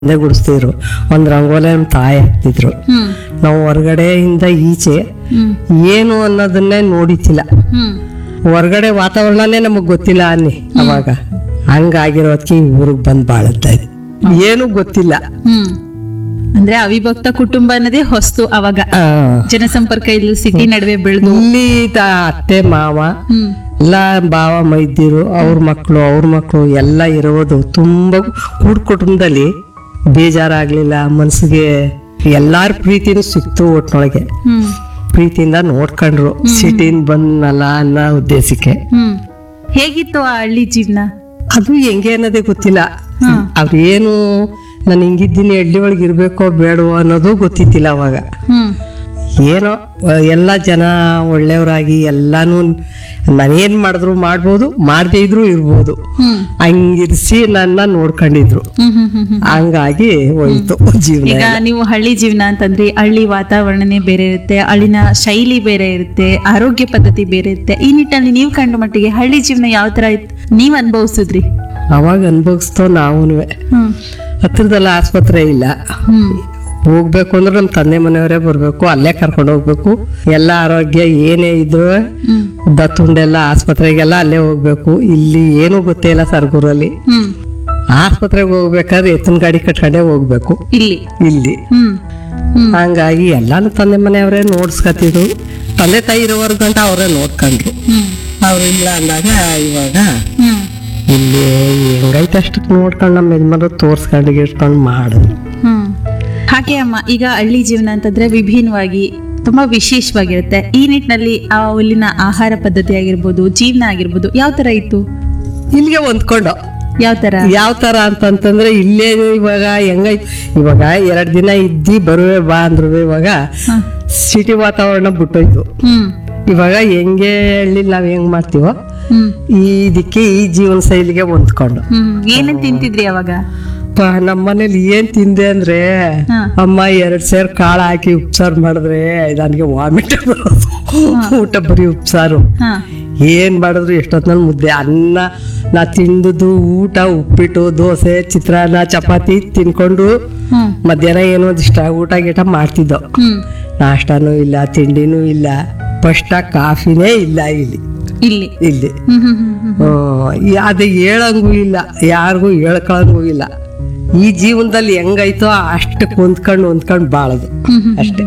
ತಂದೆ ಗುಡಿಸ್ತಿದ್ರು ಒಂದ್ ರಂಗೋಲಿ ನಮ್ಮ ತಾಯಿ ಹಾಕ್ತಿದ್ರು ಹ್ಮ್ ನಾವು ಹೊರಗಡೆಯಿಂದ ಈಚೆ ಹ್ಮ್ ಏನು ಅನ್ನೋದನ್ನೇ ನೋಡಿತಿಲ್ಲ ಹ್ಮ್ ಹೊರಗಡೆ ವಾತಾವರಣನೇ ನಮಗ್ ಗೊತ್ತಿಲ್ಲ ಅನ್ನಿ ಅವಾಗ ಹಂಗಾಗಿರೋದಕ್ಕೆ ಊರಿಗೆ ಬಂದ್ ಬಾಳುತ್ತಾ ಇದೆ ಏನು ಗೊತ್ತಿಲ್ಲ ಹ್ಮ್ ಅಂದ್ರೆ ಅವಿಭಕ್ತ ಕುಟುಂಬ ಅನ್ನೋದೇ ಹೊಸ್ತು ಅವಾಗ ಆ, ಜನಸಂಪರ್ಕ ಇಲ್ಲಿ ಸಿಟಿ ನಡುವೆ ಬೆಳೆದು ಇಲ್ಲಿ ತ- ಅತ್ತೆ ಮಾವ ಹ್ಮ್ ಎಲ್ಲ ಭಾವ ಮೈದಿರು ಅವ್ರ ಮಕ್ಕಳು ಅವ್ರ ಮಕ್ಕಳು ಎಲ್ಲ ಇರೋದು ತುಂಬಾ ಕೂಡ್ ಕುಟುಂಬದಲ್ಲಿ ಬೇಜಾರಾಗ್ಲಿಲ್ಲ ಮನ್ಸಿಗೆ ಎಲ್ಲಾರ ಪ್ರೀತಿನೂ ಸಿಕ್ತು ಒಟ್ನೊಳಗೆ ಹ್ಮ್ ಪ್ರೀತಿಯಿಂದ ನೋಡ್ಕೊಂಡ್ರು ಸಿಟಿನ್ ಬಂದ್ನಲ್ಲ ಅನ್ನೋ ಉದ್ದೇಶಕ್ಕೆ ಹ್ಮ್ ಹೇಗಿತ್ತು ಆ ಹಳ್ಳಿ ಜೀವನ ಅದು ಹೆಂಗೆ ಅನ್ನೋದೇ ಗೊತ್ತಿಲ್ಲ ಹ್ಮ್. ಅವ್ರೇನು ನಾನು ಹಿಂಗಿದ್ದೀನಿ ಹಳ್ಳಿ ಒಳಗೆ ಇರ್ಬೇಕೋ ಬೇಡವೋ ಅನ್ನೋದು ಗೊತ್ತಿತ್ತಿಲ್ಲ ಅವಾಗ ಹ್ಮ್ ಏನೋ ಅಹ್, ಎಲ್ಲ ಜನ ಒಳ್ಳೆಯವರಾಗಿ ಎಲ್ಲಾನು ನಾನೇನ್ ಮಾಡಿದ್ರು ಮಾಡ್ಬೋದು ಮಾಡದೇ ಇದ್ರು ಇರ್ಬೋದು ಹ್ಮ್ ಹಂಗಿರ್ಸಿ ನನ್ನ ನೋಡ್ಕೊಂಡಿದ್ರು ಹ್ಮ್ ಹ್ಮ್ ಹ್ಮ್ ಹ್ಮ್ ಹಂಗಾಗಿ ಹೋಯ್ತು ಜೀವನ ಈಗ ನೀವು ಹಳ್ಳಿ ಜೀವನ ಅಂತಂದ್ರೆ ಹಳ್ಳಿ ವಾತಾವರಣನೇ ಬೇರೆ ಇರುತ್ತೆ ಅಲ್ಲಿನ ಶೈಲಿ ಬೇರೆ ಇರುತ್ತೆ ಆರೋಗ್ಯ ಪದ್ಧತಿ ಬೇರೆ ಇರುತ್ತೆ ಈ ನಿಟ್ಟಿನಲ್ಲಿ ನೀವು ಕಂಡ ಮಟ್ಟಿಗೆ ಹಳ್ಳಿ ಜೀವನ ಯಾವ ತರ ಇತ್ತು ನೀವ್ ಅನುಭವಿಸಿದ್ರಿ ಅವಾಗ ಅನ್ಭವಿಸ್ತೋ ನಾವುನುವೆ ಹ್ಮ್ ಹತ್ರದಲ್ಲ ಆಸ್ಪತ್ರೆ ಇಲ್ಲ ಹ್ಮ್ ಹೋಗ್ಬೇಕು ಅಂದ್ರೆ ನಮ್ಮ ತಂದೆ ಮನೆಯವರೇ ಬರ್ಬೇಕು ಅಲ್ಲೇ ಕರ್ಕೊಂಡು ಹೋಗ್ಬೇಕು ಎಲ್ಲ ಆರೋಗ್ಯ ಏನೇ ಇದ್ರು ಹ್ಮ್ ದತ್ತುಂಡೆಲ್ಲ ಆಸ್ಪತ್ರೆಗೆಲ್ಲ ಅಲ್ಲೇ ಹೋಗ್ಬೇಕು ಇಲ್ಲಿ ಏನೂ ಗೊತ್ತೇ ಇಲ್ಲ ಸರ್ಗೂರಲ್ಲಿ ಹ್ಮ್ ಆಸ್ಪತ್ರೆಗೆ ಹೋಗ್ಬೇಕಾದ್ರೆ ಎತ್ತಿನ ಗಾಡಿ ಕಟ್ಕೊಂಡೇ ಹೋಗ್ಬೇಕು ಇಲ್ಲಿ ಇಲ್ಲಿ ಹ್ಮ್ ಹ್ಮ್ ಹಂಗಾಗಿ ಎಲ್ಲಾನು ತಂದೆ ಮನೆಯವರೇ ನೋಡ್ಸ್ಕತಿದ್ರು ತಂದೆ ತಾಯಿ ಇರೋವರೆಗೆ ಗಂಟ ಅವರೇ ನೋಡ್ಕೊಂಡ್ರು ಹ್ಮ್ ಅವ್ರು ಇಲ್ಲ ಅಂದಾಗ ಇವಾಗ ಹ್ಮ್ ಇಲ್ಲಿ ಹೆಂಗೈತೆ ಅಷ್ಟಕ್ಕೆ ನೋಡ್ಕೊಂಡು ನಮ್ಮ ಯಜಮಾನ್ರು ತೋರ್ಸ್ಕೊಂಡು ಇಟ್ಕೊಂಡು ಮಾಡಿದ್ರು ಹ್ಮ್ ಹಾಗೆ ಅಮ್ಮ ಈಗ ಹಳ್ಳಿ ಜೀವನ ಅಂತಂದ್ರೆ ವಿಭಿನ್ನವಾಗಿ ತುಂಬಾ ವಿಶೇಷವಾಗಿರುತ್ತೆ ಈ ನಿಟ್ಟಿನಲ್ಲಿ ಆ ಅಲ್ಲಿನ ಆಹಾರ ಪದ್ಧತಿ ಆಗಿರ್ಬೋದು ಜೀವನ ಆಗಿರ್ಬೋದು ಯಾವ ತರ ಇತ್ತು ಇಲ್ಲಿಗೆ ಹೊಂದ್ಕೊಂಡು ಯಾವ ತರ ಯಾವ ತರ ಅಂತಂತಂದ್ರೆ ಇಲ್ಲೇ ಇವಾಗ ಹೆಂಗೈತೆ ಇವಾಗ ಎರಡ್ ದಿನ ಇದ್ದಿ ಬರುವೆ ಬಾ ಅಂದ್ರು ಇವಾಗ ಹ. ಸಿಟಿ ವಾತಾವರಣ ಬಿಟ್ಟೋಯ್ತು ಹ್ಮ್ ಇವಾಗ ಹೆಂಗೆ ಹಳ್ಳಿ ನಾವ್ ಹೆಂಗ್ ಮಾಡ್ತೀವೋ ಹ್ಮ್ ಈ ಇದಕ್ಕೆ ಈ ಜೀವನ ಶೈಲಿಗೆ ಹೊಂದ್ಕೊಂಡು ಹ್ಮ್ ಏನೇನ್ ತಿಂತಿದ್ರಿ ಅವಾಗ ಪ ನಮ್ಮ ಮನೇಲಿ ಏನ್ ತಿಂದೆ ಅಂದ್ರೆ ಹ. ಅಮ್ಮ ಎರಡ್ ಸೇರ್ ಕಾಳು ಹಾಕಿ ಉಪ್ಸಾರು ಮಾಡಿದ್ರೆ ನನಗೆ ವಾಮಿಟ್ ಬರೋದು ಊಟ ಬರೀ ಉಪ್ಸಾರು ಹಾ ಏನ್ ಮಾಡಿದ್ರು ಎಷ್ಟೊತ್ನಲ್ಲಿ ಮುದ್ದೆ ಅನ್ನ ನಾ ತಿಂದದ್ದು ಊಟ ಉಪ್ಪಿಟ್ಟು ದೋಸೆ ಚಿತ್ರಾನ್ನ ಚಪಾತಿ ತಿನ್ಕೊಂಡು ಹ್ಮ್ ಮಧ್ಯಾಹ್ನ ಏನೋ ಇಷ್ಟ ಊಟ ಗೀಟ ಮಾಡ್ತಿದ್ದೋ ಹ್ಮ್ ನಾಷ್ಟಾನೂ ಇಲ್ಲ ತಿಂಡಿನೂ ಇಲ್ಲ ಫಸ್ಟ್ ಕಾಫಿನೇ ಇಲ್ಲ ಇಲ್ಲಿ ಇಲ್ಲಿ ಇಲ್ಲಿ ಹ್ಮ್ ಹ್ಮ್ ಹ್ಮ್ ಹ್ಮ್ ಹ್ಮ್, ಈ- ಅದು ಹೇಳಂಗೂ ಇಲ್ಲ ಯಾರಿಗೂ ಹೇಳ್ಕೊಳಂಗೂ ಇಲ್ಲ ಈ ಜೀವನದಲ್ಲಿ ಹೆಂಗೈತೋ ಅಷ್ಟಕ್ಕೆ ಹೊಂದ್ಕೊಂಡು ಹೊಂದ್ಕೊಂಡು ಬಾಳದು ಹ್ಮ್ ಹ್ಮ್ ಅಷ್ಟೇ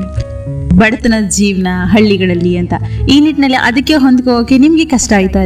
ಬಡತನದ ಜೀವನ ಹಳ್ಳಿಗಳಲ್ಲಿ ಅಂತ ಈ ನಿಟ್ಟಿನಲ್ಲಿ ಅದಕ್ಕೆ ಹೊಂದ್ಕೋಕೆ ನಿಮ್ಗೆ ಕಷ್ಟ ಆಯ್ತಾ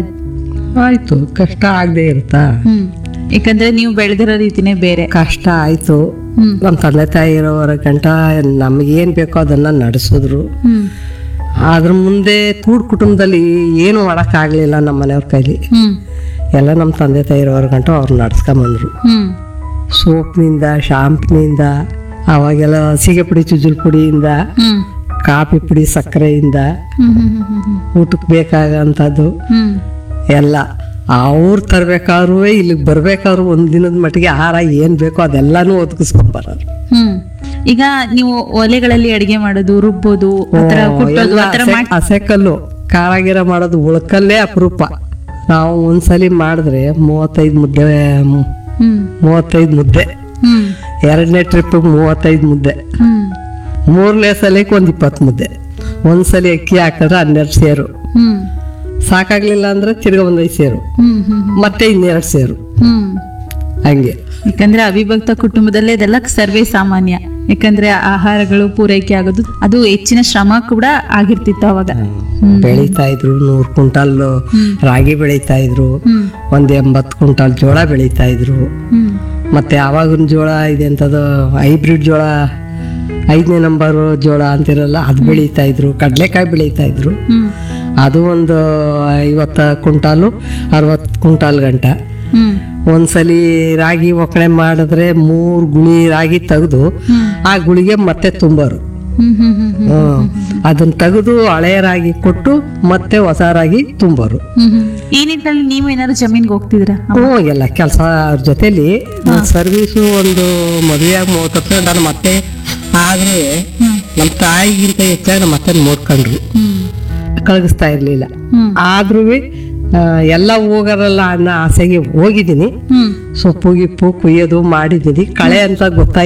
ಆಯ್ತು ಕಷ್ಟ ಆಗದೆ ಇರುತ್ತಾ ಹ್ಮ್ ಯಾಕಂದ್ರೆ ನೀವು ಬೆಳೆದಿರೋ ರೀತಿನೇ ಬೇರೆ ಕಷ್ಟ ಆಯ್ತು ಹ್ಮ್ ನಮ್ಮ ತಂದೆ ತಾಯಿ ಇರೋವರ ಗಂಟ ನಮಗೇನು ಬೇಕೋ ಅದನ್ನ ನಡೆಸಿದ್ರು ಹ್ಮ್ ಅದ್ರ ಮುಂದೆ ಕೂಡ್ ಕುಟುಂಬದಲ್ಲಿ ಏನು ಮಾಡೋಕ್ಕಾಗಲಿಲ್ಲ ನಮ್ಮ ಮನೆಯವ್ರ ಕೈಲಿ ಹ್ಮ್ ಎಲ್ಲ ನಮ್ಮ ತಂದೆ ತಾಯಿ ಇರೋವರ ಗಂಟ ಅವ್ರು ನಡ್ಸ್ಕೊಂಬಂದ್ರು ಹ್ಮ್ ಸೋಪ್ನಿಂದ ಶಾಂಪ್ನಿಂದ ಅವಾಗೆಲ್ಲ ಸೀಗೆ ಪುಡಿ ಚುಜುಲ್ ಪುಡಿಯಿಂದ ಹ್ಮ್ ಕಾಫಿ ಪುಡಿ ಸಕ್ಕರೆಯಿಂದ ಹ್ಮ್ ಹ್ಮ್ ಹ್ಮ್ ಹ್ಮ್ ಊಟಕ್ಕೆ ಬೇಕಾಗಂಥದ್ದು ಹ್ಮ್ ಎಲ್ಲ ಅವ್ರು ತರ್ಬೇಕಾದ್ರೂ ಇಲ್ಲಿಗೆ ಬರ್ಬೇಕಾದ್ರು ಒಂದ್ ದಿನದ ಮಟ್ಟಿಗೆ ಆಹಾರ ಏನ್ ಬೇಕೋ ಅದೆಲ್ಲಾನು ಒದಗಿಸ್ಕೊಂಬರೋರು ಹ್ಮ್ ಈಗ ನೀವು ಒಲೆಗಳಲ್ಲಿ ಅಡಿಗೆ ಮಾಡೋದು ರುಬ್ಬೋದು ಆತರ ಕುಟ್ಟೋದು ಆತರ ಮಾಡಿ ಹಸೆಕಲ್ಲು ಕಾರಾಗಿರ ಮಾಡೋದು ಉಳ್ಕಲ್ಲೇ ಅಪರೂಪ ನಾವು ಒಂದ್ಸಲಿ ಮಾಡಿದ್ರೆ ಮೂವತ್ತೈದು ಮುದ್ದೆ ಮ್- ಹ್ಮ್ ಮೂವತ್ತೈದು ಮುದ್ದೆ ಹ್ಮ್ ಎರಡನೇ ಟ್ರಿಪ್ ಮೂವತ್ತೈದು ಮುದ್ದೆ ಹ್ಮ್ ಮೂರನೇ ಸಲಕ್ಕೆ ಒಂದ್ ಇಪ್ಪತ್ತು ಮುದ್ದೆ ಒಂದ್ಸಲಿ ಅಕ್ಕಿ ಹಾಕಿದ್ರೆ ಹನ್ನೆರಡು ಸೇರು ಹ್ಮ್ ಸಾಕಾಗ್ಲಿಲ್ಲ ಅಂದ್ರೆ ತಿರ್ಗಾ ಒಂದೈದು ಸೇರು ಹ್ಮ್ ಹ್ಮ್ ಮತ್ತೆ ಇನ್ನೆರಡು ಸೇರು ಹ್ಮ್ ಹಂಗೆ ಯಾಕಂದ್ರೆ ಅವಿಭಕ್ತ ಕುಟುಂಬದಲ್ಲೇ ಇದೆಲ್ಲ ಸರ್ವೇ ಸಾಮಾನ್ಯ ಯಾಕಂದ್ರೆ ಆಹಾರಗಳು ಪೂರೈಕೆ ಆಗೋದು ಅದು ಹೆಚ್ಚಿನ ಶ್ರಮ ಕೂಡ ಆಗಿರ್ತಿತ್ತು ಅವಾಗ ಬೆಳೀತಾ ಇದ್ರು ನೂರ್ ಕ್ವಿಂಟಾಲ್ ರಾಗಿ ಬೆಳೀತಾ ಇದ್ರು ಹ್ಮ್ ಒಂದ್ ಎಂಬತ್ತು ಕ್ವಿಂಟಾಲ್ ಜೋಳ ಬೆಳೀತಾ ಇದ್ರು ಹ್ಮ್ ಮತ್ತೆ ಆವಾಗಿನ ಜೋಳ ಇದೆ ಅಂತದು ಹೈಬ್ರಿಡ್ ಜೋಳ ಐದನೇ ನಂಬರ್ ಜೋಳ ಅಂತಿರಲ್ಲ ಅದು ಬೆಳೀತಾ ಇದ್ರು ಕಡಲೆಕಾಯಿ ಬೆಳೀತಾ ಇದ್ರು ಹ್ಮ್ ಅದು ಒಂದು ಐವತ್ತ ಕ್ವಿಂಟಾಲು ಅರವತ್ತು ಕ್ವಿಂಟಾಲ್ ಗಂಟ ಹ್ಮ್ ಒಂದ್ಸಲಿ ರಾಗಿ ಒಕ್ಕಣೆ ಮಾಡಿದ್ರೆ ಮೂರ್ ಗುಳಿ ರಾಗಿ ತೆಗೆದು ಹ್ಮ್ ಆ ಗುಳಿಗೆ ಮತ್ತೆ ತುಂಬೋರು ಹ್ಮ್ ಹ್ಮ್ ಹ್ಮ್ ಹ್ಮ್ ಹ್ಮ್. ಅದನ್ನ ತೆಗೆದು ಹಳೆಯ ರಾಗಿ ಕೊಟ್ಟು ಮತ್ತೆ ಹೊಸ ರಾಗಿ ತುಂಬೋರು ಹ್ಮ್ ಹ್ಮ್. ಈ ನಿಟ್ಟಿನಲ್ಲಿ ನೀವು ಏನಾದ್ರು ಜಮೀನ್ಗೆ ಹೋಗ್ತಿದ್ದೀರಾ ಹ್ಞೂ ಎಲ್ಲ ಕೆಲಸ ಅವ್ರ ಜೊತೆಲಿ ಸರ್ವೀಸು ಒಂದು ಮದುವೆಯಾಗಿ ಮೂವತ್ತು ನಾನು ಮತ್ತೆ ಆದ್ರೂ ನಮ್ಮ ತಾಯಿಗಿಂತ ಹೆಚ್ಚಾಗಿ ನಮ್ಮ ಮತ್ತೆ ನೋಡ್ಕೊಂಡ್ರು ಹ್ಮ್ ಕಳಗಿಸ್ತಾ ಇರ್ಲಿಲ್ಲ ಹ್ಮ್ ಆದ್ರೂ ಆ, ಎಲ್ಲ ಹೋಗರಲ್ಲ ಅನ್ನೋ ಆಸೆಗೆ ಹೋಗಿದ್ದೀನಿ ಹ್ಮ್ ಸೊಪ್ಪು ಗಿಪ್ಪು ಕುಯ್ಯೋದು ಮಾಡಿದ್ದೀನಿ ಕಳೆ ಅಂತ ಗೊತ್ತಾಯ್ತು